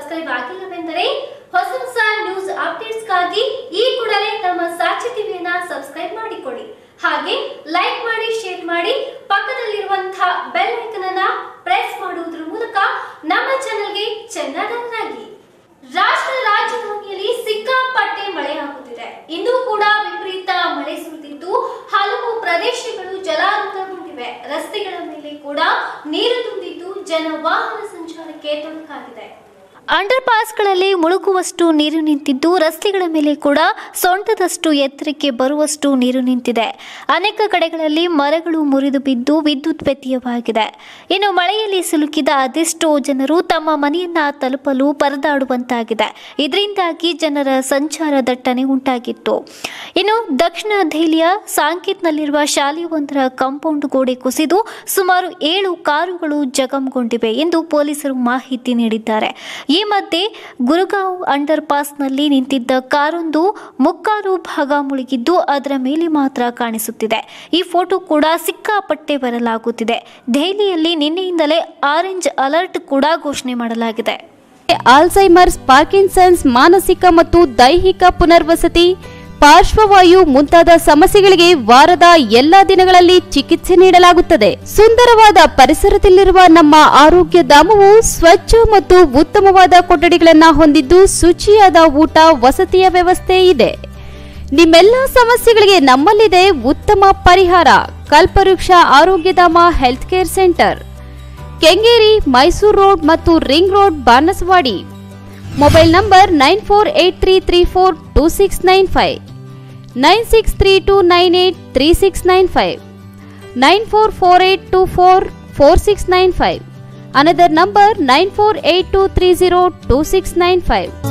subscribe ಆಗಿಲ್ಲವೆಂದರೆ ಹೊಸ ಹೊಸ news ಅಪ್ಡೇಟ್ಸ್ಗಾಗಿ ಈ ಕೂಡಲೇ ನಮ್ಮ ಸಾಕ್ಷಿ ಟಿವಿಯನ್ನ ಸಬ್ಸ್ಕ್ರೈಬ್ ಮಾಡಿಕೊಳ್ಳಿ ಹಾಗೆ ಲೈಕ್ ಮಾಡಿ ಶೇರ್ ಮಾಡಿ ಪಕ್ಕದಲ್ಲಿರುವಂತಹ ಬೆಲ್ ಐಕನ್ ಅನ್ನ ಪ್ರೆಸ್ ಮಾಡುವುದರ ಮೂಲಕ ನಮ್ಮ ಚಾನೆಲ್ಗೆ ಚೆನ್ನಾಗಿ ರಾಷ್ಟ್ರ ರಾಜಧಾನಿಯಲ್ಲಿ ಸಿಕ್ಕಾಪಟ್ಟೆ ಮಳೆಯಾಗುತ್ತಿದೆ ಇಂದು ಕೂಡ ವಿಪರೀತ ಮಳೆ ಸುರಿದಿದ್ದು ಹಲವು ಪ್ರದೇಶಗಳು ಜಲಾವೃತಗೊಂಡಿವೆ ರಸ್ತೆಗಳ ಮೇಲೆ ಕೂಡ ನೀರು ತುಂಬಿದ್ದು ಜನ ವಾಹನ ಸಂಚಾರಕ್ಕೆ ತೊಡಕಾಗಿದೆ ಅಂಡರ್ ಪಾಸ್ಗಳಲ್ಲಿ ಮುಳುಗುವಷ್ಟು ನೀರು ನಿಂತಿದ್ದು ರಸ್ತೆಗಳ ಮೇಲೆ ಕೂಡ ಸೊಂಟದಷ್ಟು ಎತ್ತರಕ್ಕೆ ಬರುವಷ್ಟು ನೀರು ನಿಂತಿದೆ ಅನೇಕ ಕಡೆಗಳಲ್ಲಿ ಮರಗಳು ಮುರಿದು ಬಿದ್ದು ವಿದ್ಯುತ್ ವ್ಯತ್ಯಯವಾಗಿದೆ ಇನ್ನು ಮಳೆಯಲ್ಲಿ ಸಿಲುಕಿದ ಅದೆಷ್ಟೋ ಜನರು ತಮ್ಮ ಮನೆಯನ್ನ ತಲುಪಲು ಪರದಾಡುವಂತಾಗಿದೆ ಇದರಿಂದಾಗಿ ಜನರ ಸಂಚಾರ ದಟ್ಟಣೆ ಉಂಟಾಗಿತ್ತು ಇನ್ನು ದಕ್ಷಿಣ ದೆಹಲಿಯ ಸಾಂಕೇತ್ನಲ್ಲಿರುವ ಶಾಲೆಯೊಂದರ ಕಾಂಪೌಂಡ್ ಗೋಡೆ ಕುಸಿದು ಸುಮಾರು ಏಳು ಕಾರುಗಳು ಜಖಂಗೊಂಡಿವೆ ಎಂದು ಪೊಲೀಸರು ಮಾಹಿತಿ ನೀಡಿದ್ದಾರೆ ಈ ಮಧ್ಯೆ ಗುರುಗಾಂವ್ ಅಂಡರ್ ಪಾಸ್ನಲ್ಲಿ ನಿಂತಿದ್ದ ಕಾರೊಂದು ಮುಕ್ಕಾಲು ಭಾಗ ಮುಳುಗಿದ್ದು ಅದರ ಮೇಲೆ ಮಾತ್ರ ಕಾಣಿಸುತ್ತಿದೆ ಈ ಫೋಟೋ ಕೂಡ ಸಿಕ್ಕಾಪಟ್ಟೆ ಬರಲಾಗುತ್ತಿದೆ ದೆಹಲಿಯಲ್ಲಿ ನಿನ್ನೆಯಿಂದಲೇ ಆರೆಂಜ್ ಅಲರ್ಟ್ ಕೂಡ ಘೋಷಣೆ ಮಾಡಲಾಗಿದೆ ಆಲ್ಝೈಮರ್ಸ್ ಪಾರ್ಕಿನ್ಸನ್ಸ್ ಮಾನಸಿಕ ಮತ್ತು ದೈಹಿಕ ಪುನರ್ವಸತಿ ಪಾರ್ಶ್ವವಾಯು ಮುಂತಾದ ಸಮಸ್ಯೆಗಳಿಗೆ ವಾರದ ಎಲ್ಲಾ ದಿನಗಳಲ್ಲಿ ಚಿಕಿತ್ಸೆ ನೀಡಲಾಗುತ್ತದೆ ಸುಂದರವಾದ ಪರಿಸರದಲ್ಲಿರುವ ನಮ್ಮ ಆರೋಗ್ಯ ಧಾಮವು ಸ್ವಚ್ಛ ಮತ್ತು ಉತ್ತಮವಾದ ಕೊಠಡಿಗಳನ್ನು ಹೊಂದಿದ್ದು ಶುಚಿಯಾದ ಊಟ ವಸತಿಯ ವ್ಯವಸ್ಥೆ ಇದೆ ನಿಮ್ಮೆಲ್ಲ ಸಮಸ್ಯೆಗಳಿಗೆ ನಮ್ಮಲ್ಲಿದೆ ಉತ್ತಮ ಪರಿಹಾರ Kalpavriksha Arogyadhama health care centre Kengeri Mysore road ಮತ್ತು ring road Banaswadi mobile number nine four eight three three four two six nine five nine six three two nine eight three six nine five nine four four eight two four four six nine five another number nine four eight two three zero two six nine five